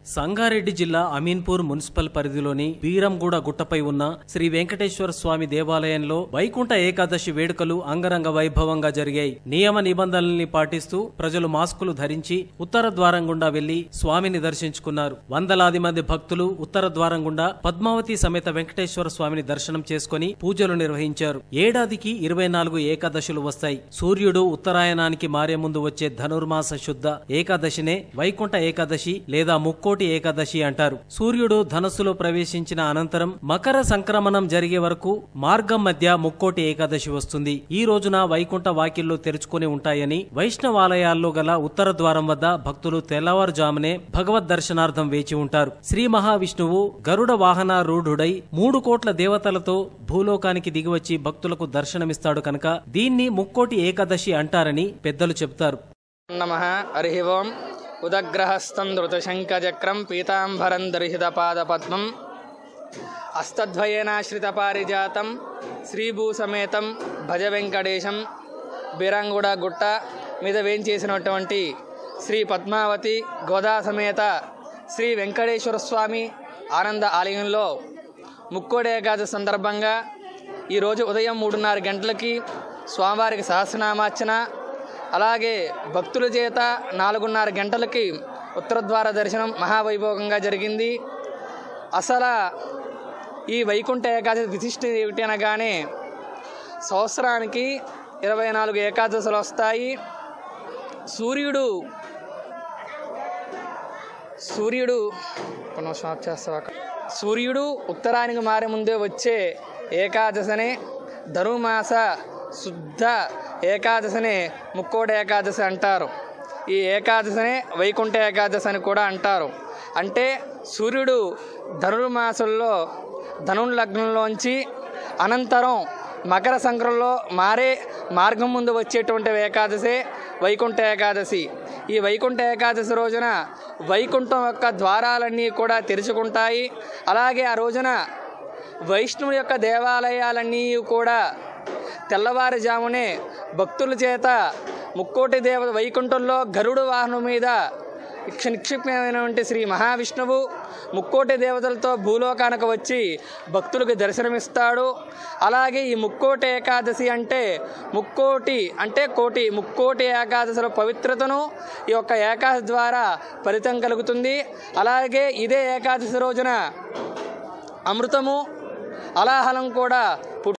సంగారెడ్డి జిల్లా అమీన్పూర్ మున్సిపల్ పరిధిలోని బీరంగూడ గుట్టపై ఉన్న శ్రీ వెంకటేశ్వర స్వామి దేవాలయంలో వైకుంఠ ఏకాదశి వేడుకలు అంగరంగ వైభవంగా జరిగాయి నియమ నిబంధనల్ని పాటిస్తూ ప్రజలు మాస్కులు ధరించి ఉత్తర ద్వారం గుండా వెళ్లి స్వామిని దర్శించుకున్నారు వందలాది మంది భక్తులు ఉత్తర ద్వారం గుండా పద్మావతి సమేత వెంకటేశ్వర స్వామిని దర్శనం చేసుకుని పూజలు నిర్వహించారు ఏడాదికి ఇరవై నాలుగు ఏకాదశులు వస్తాయి సూర్యుడు ఉత్తరాయణానికి మారే ముందు వచ్చే ధనుర్మాస శుద్ధ ఏకాదశినే వైకుంఠ ఏకాదశి లేదా ముక్కోటి ఏకాదశి అంటారు సూర్యుడు ధనస్సులో ప్రవేశించిన అనంతరం మకర సంక్రమణం జరిగే వరకు మార్గం మధ్య ముక్కోటి ఏకాదశి వస్తుంది ఈ రోజున వైకుంఠ వాకిళ్లు తెరుచుకుని ఉంటాయని వైష్ణవాలయాల్లో గల ఉత్తర ద్వారం వద్ద భక్తులు తెల్లవారుజామునే భగవద్ దర్శనార్థం వేచి ఉంటారు శ్రీ మహావిష్ణువు గరుడ వాహన రూఢుడై మూడు కోట్ల దేవతలతో భూలోకానికి దిగివచ్చి భక్తులకు దర్శనమిస్తాడు కనుక దీన్ని ముక్కోటి ఏకాదశి అంటారని పెద్దలు చెబుతారు నమ హరి ఓం ఉదగ్రహస్థం ధృతశంఖచక్రం పీతాంబరం దర్శితపాదపద్మం అస్తద్వయేనాశ్రితపారిజాతం శ్రీభూసమేతం భజ వెంకటేశం బీరంగూడ గుట్ట మీద వేంచేసినటువంటి శ్రీ పద్మావతి గోదా సమేత శ్రీ వెంకటేశ్వర స్వామి ఆనంద ఆలయంలో ముక్కోడి ఏకాదశి సందర్భంగా ఈరోజు ఉదయం మూడున్నర గంటలకి స్వామివారికి సహస్రనామార్చన అలాగే భక్తుల చేత నాలుగున్నర గంటలకి ఉత్తరద్వార దర్శనం మహావైభోగంగా జరిగింది అసలు ఈ వైకుంఠ ఏకాదశి విశిష్ట ఏమిటి అనగానే సంవత్సరానికి ఇరవై నాలుగు ఏకాదశులు వస్తాయి సూర్యుడు సూర్యుడు ఒక నిమిషం ఆఫ్ చేస్తావా అక్క? సూర్యుడు ఉత్తరానికి మారే ముందే వచ్చే ఏకాదశనే ధనుమాస శుద్ధ ఏకాదశిని ముక్కోటి ఏకాదశి అంటారు ఈ ఏకాదశిని వైకుంఠ ఏకాదశి అని కూడా అంటారు అంటే సూర్యుడు ధనుర్మాసంలో ధనుర్ లగ్నంలోంచి అనంతరం మకర సంక్రంలో మారే మార్గం ముందు వచ్చేటువంటి ఏకాదశి వైకుంఠ ఏకాదశి ఈ వైకుంఠ ఏకాదశి రోజున వైకుంఠం యొక్క ద్వారాలన్నీ కూడా తెరుచుకుంటాయి అలాగే ఆ రోజున వైష్ణవుని యొక్క దేవాలయాలన్నీ కూడా తెల్లవారుజామునే భక్తుల చేత ముక్కోటి దేవ వైకుంఠంలో గరుడు వాహనం మీద ఇక్ష నిక్షిప్తమైనటువంటి శ్రీ మహావిష్ణువు ముక్కోటి దేవతలతో భూలోకానికి వచ్చి భక్తులకు దర్శనమిస్తాడు అలాగే ఈ ముక్కోటి ఏకాదశి అంటే ముక్కోటి అంటే కోటి ముక్కోటి ఏకాదశిల పవిత్రతను ఈ యొక్క ఏకాదశి ద్వారా ఫలితం కలుగుతుంది అలాగే ఇదే ఏకాదశి రోజున అమృతము అలాహలం కూడా పుట్